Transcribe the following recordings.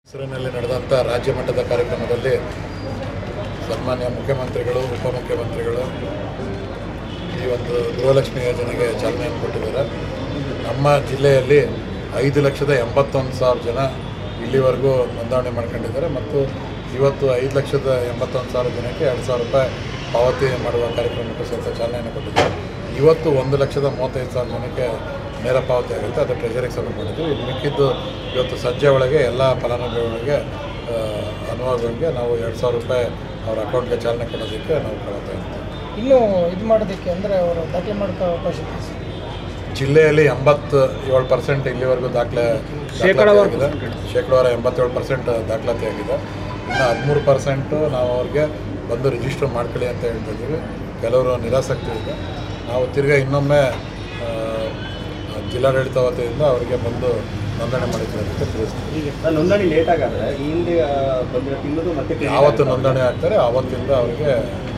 ಹೆಸರಿನಲ್ಲಿ ನಡೆದಂಥ ರಾಜ್ಯ ಮಟ್ಟದ ಕಾರ್ಯಕ್ರಮದಲ್ಲಿ ಸನ್ಮಾನ್ಯ ಮುಖ್ಯಮಂತ್ರಿಗಳು ಉಪಮುಖ್ಯಮಂತ್ರಿಗಳು ಈ ಒಂದು ಗೃಹಲಕ್ಷ್ಮಿ ಯೋಜನೆಗೆ ಚಾಲನೆಯನ್ನು ಕೊಟ್ಟಿದ್ದಾರೆ ನಮ್ಮ ಜಿಲ್ಲೆಯಲ್ಲಿ ಐದು ಲಕ್ಷದ ಎಂಬತ್ತೊಂದು ಸಾವಿರ ಜನ ಇಲ್ಲಿವರೆಗೂ ನೋಂದಣಿ ಮಾಡ್ಕೊಂಡಿದ್ದಾರೆ ಮತ್ತು ಇವತ್ತು ಐದು ಲಕ್ಷದ ಎಂಬತ್ತೊಂದು ಸಾವಿರ ಜನಕ್ಕೆ ಎರಡು ಸಾವಿರ ರೂಪಾಯಿ ಪಾವತಿ ಮಾಡುವ ಕಾರ್ಯಕ್ರಮಕ್ಕೆ ಸ್ವಲ್ಪ ಚಾಲನೆಯನ್ನು ಕೊಟ್ಟಿದ್ದಾರೆ ಇವತ್ತು ಒಂದು ಲಕ್ಷದ ಮೂವತ್ತೈದು ಸಾವಿರ ಜನಕ್ಕೆ ನೇರ ಪಾವತಿ ಆಗುತ್ತೆ ಅದು ಟ್ರೆಜರಿಗೆ ಸಬ್ಮಿಟ್ ಮಾಡಿದ್ವಿ ಇನ್ನು ಮಿಕ್ಕಿದ್ದು ಇವತ್ತು ಸಂಜೆ ಒಳಗೆ ಎಲ್ಲ ಫಲಾನುಭವಿಗಳಿಗೆ ಆ, ಅನುವಾದಂಗೆ ನಾವು ಎರಡು ಸಾವಿರ ರೂಪಾಯಿ ಅವ್ರ ಅಕೌಂಟ್ಗೆ ಚಾಲನೆ ಕೊಡೋದಕ್ಕೆ ನಾವು ಕೊಡ್ತಾ ಇರ್ತೀವಿ ಇನ್ನೂ ಇದು ಮಾಡೋದಕ್ಕೆ ಅಂದರೆ ಅವರು ದಾಖಲೆ ಮಾಡ್ಕೋ ಅವಕಾಶ ಇದೆ ಸರ್. ಜಿಲ್ಲೆಯಲ್ಲಿ ಎಂಬತ್ತು ಏಳು ಪರ್ಸೆಂಟ್ ಇಲ್ಲಿವರೆಗೂ ದಾಖಲೆ ದಾಖಲಾತಿ ಆಗಿದೆ ಶೇಕಡವಾರ ಎಂಬತ್ತೇಳು ಪರ್ಸೆಂಟ್ ದಾಖಲಾತಿ ಆಗಿದೆ ಇನ್ನು ಹದಿಮೂರು ಪರ್ಸೆಂಟು ನಾವು ಅವ್ರಿಗೆ ಬಂದು ರಿಜಿಸ್ಟರ್ ಮಾಡ್ಕೊಳ್ಳಿ ಅಂತ ಹೇಳ್ತಾ ಇದ್ದೀವಿ ಕೆಲವರು ನಿರಾಸಕ್ತಿ ಇದೆ ನಾವು ತಿರ್ಗಾ ಇನ್ನೊಮ್ಮೆ ಆ, ಜಿಲ್ಲಾಡಳಿತ ವತಿಯಿಂದ ಅವರಿಗೆ ಬಂದು ನೋಂದಣಿ ಮಾಡಿಕೊಳ್ಳೋದಕ್ಕೆ ತಿಳಿಸ್ತೀವಿ ಆ ನೋಂದಣಿ ಲೇಟ್ ಆಗಾದ್ರೆ ಈ ಹಿಂದೆ ಆ, ಬಂದಿರೋ ತಿಂಗಳು ಮತ್ತೆ credit ಯಾವತ್ತು ಆಗುತ್ತೆ. ನೋಂದಣಿ ಆಗ್ತಾರೆ ಆವತ್ತಿಂದ ಅವರಿಗೆ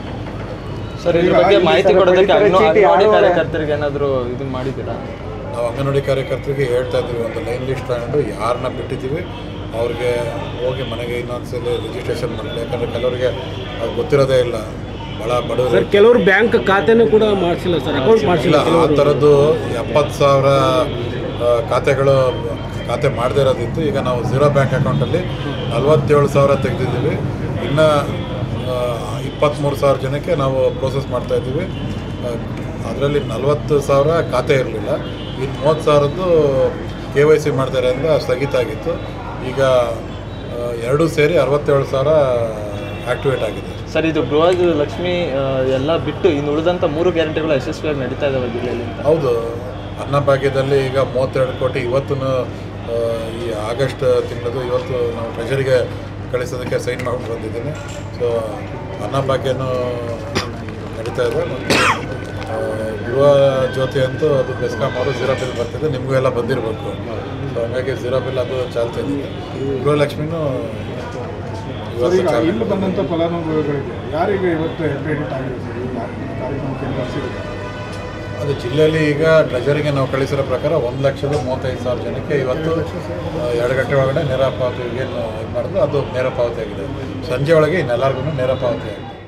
ಸರ್ ಇದ್ರ ಬಗ್ಗೆ ಮಾಹಿತಿ ಕೊಡೋದಕ್ಕೆ ಅಂಗನ- ಅಂಗನವಾಡಿ ಕಾರ್ಯಕರ್ತರಿಗೆ ಏನಾದರೂ ಇದು ಮಾಡಿದ್ದೀರಾ ನಾವು ಅಂಗನವಾಡಿ ಕಾರ್ಯಕರ್ತರಿಗೆ ಹೇಳ್ತಾ ಇದ್ದೀವಿ ಒಂದು ಲೈನ್ ಲಿಸ್ಟ್ ತಗೊಂಡು ಯಾರನ್ನ ಬಿಟ್ಟಿದ್ದೀವಿ ಅವ್ರಿಗೆ ಹೋಗಿ ಮನೆಗೆ ಇನ್ನೊಂದ್ಸಲ ರಿಜಿಸ್ಟ್ರೇಷನ್ ಮಾಡಲಿ ಯಾಕಂದರೆ ಕೆಲವರಿಗೆ ಅದು ಗೊತ್ತಿರೋದೇ ಇಲ್ಲ ಭಾಳ ಬಡವರು ಸರ್ ಕೆಲವರು ಬ್ಯಾಂಕ್ ಖಾತೆನೂ ಕೂಡ ಮಾಡಿಸಿಲ್ಲ ಸರ್ ಅಕೌಂಟ್ ಮಾಡಿಸಿಲ್ಲ ಇಲ್ಲ ಆ ಥರದ್ದು ಎಪ್ಪತ್ತು ಸಾವಿರ ಆ, ಖಾತೆಗಳು ಖಾತೆ ಮಾಡದೇ ಇರೋದಿತ್ತು ಈಗ ನಾವು ಝೀರೋ ಬ್ಯಾಂಕ್ ಅಕೌಂಟಲ್ಲಿ ನಲ್ವತ್ತೇಳು ಸಾವಿರ ತೆಗೆದಿದ್ದೀವಿ ಇನ್ನು ಇಪ್ಪತ್ತ್ಮೂರು ಸಾವಿರ ಜನಕ್ಕೆ ನಾವು ಪ್ರೋಸೆಸ್ ಮಾಡ್ತಾ ಇದ್ದೀವಿ ಅದರಲ್ಲಿ ನಲ್ವತ್ತು ಸಾವಿರ ಖಾತೆ ಇರಲಿಲ್ಲ ಇನ್ನು ಮೂವತ್ತು ಸಾವಿರದ್ದು ಕೆ ವೈ ಸಿ ಮಾಡ್ದಾರಿಂದ ಸ್ಥಗಿತ ಆಗಿತ್ತು ಈಗ ಆ, ಎರಡೂ ಸೇರಿ ಅರವತ್ತೇಳು ಸಾವಿರ ಆ್ಯಕ್ಟಿವೇಟ್ ಆಗಿದೆ ಸರ್ ಇದು ಗೃಹ ಲಕ್ಷ್ಮಿ ಆ, ಎಲ್ಲ ಬಿಟ್ಟು ಇನ್ನು ಉಳಿದಂಥ ಮೂರು ಗ್ಯಾರಂಟಿಗಳು ಯಶಸ್ವಿಯಾಗಿ ನಡೀತಾ ಇದ್ದಾವೆ ಜಿಲ್ಲೆಯಲ್ಲಿ ಅಂತ ಹೌದು ಅನ್ನಭಾಗ್ಯದಲ್ಲಿ ಈಗ ಮೂವತ್ತೆರಡು ಕೋಟಿ ಇವತ್ತು ಈ ಆಗಸ್ಟ್ ತಿಂಗಳದು ಇವತ್ತು ನಾವು ಟ್ರೆಜರಿಗೆ ಕಳಿಸೋದಕ್ಕೆ ಸೈನ್ ಮಾಡ್ಕೊಂಡು ಬಂದಿದ್ದೀನಿ ಸೊ ಅನ್ನಭಾಗ್ಯನೂ ನಡೀತಾ ಇದೆ ಮತ್ತು ಆ, ಗೃಹ ಜ್ಯೋತಿ ಅಂತೂ ಅದು ಬೆಸ್ಕಾಂ ಅವರು ಝೀರೋ ಬಿಲ್ ಬರ್ತಿದೆ ನಿಮಗೂ ಎಲ್ಲ ಬಂದಿರಬೇಕು ಸೊ ಹಂಗಾಗಿ ಝೀರೋ ಬಿಲ್ ಅದು ಚಾಲ್ತಾ ಇದೆ ಗೃಹಲಕ್ಷ್ಮಿನೂ ಇವತ್ತು ಈಗ ಚಾಲನೆ ಇಲ್ಲಿ ಬಂದಂಥ ಫಲಾನುಭವಿಗಳಿಗೆ ಯಾರಿಗೆ ಇವತ್ತು ಕ್ರೆಡಿಟ್ ಆಗಿದೆ ಸರ್ ಈ ಕಾರ್ಯಕ್ರಮಕ್ಕೆ ಏನು ಬರ್ಸಿದೆ ಅದು ಜಿಲ್ಲೆಯಲ್ಲಿ ಈಗ ಟ್ರೆಜರಿಗೆ ನಾವು ಕಳಿಸಿರೋ ಪ್ರಕಾರ ಒಂದು ಲಕ್ಷದ ಮೂವತ್ತೈದು ಸಾವಿರ ಜನಕ್ಕೆ ಇವತ್ತು ಆ, ಎರಡು ಗಂಟೆ ಒಳಗಡೆ ನೇರ ಪಾವತಿಗೆ ಏನು ಇದು ಮಾಡಿದ್ರು ಅದು ನೇರ ಪಾವತಿ ಆಗಿದೆ ಸಂಜೆ ಒಳಗೆ ಇನ್ನೆಲ್ಲರಿಗೂ ನೇರ ಪಾವತಿ ಆಗಿದೆ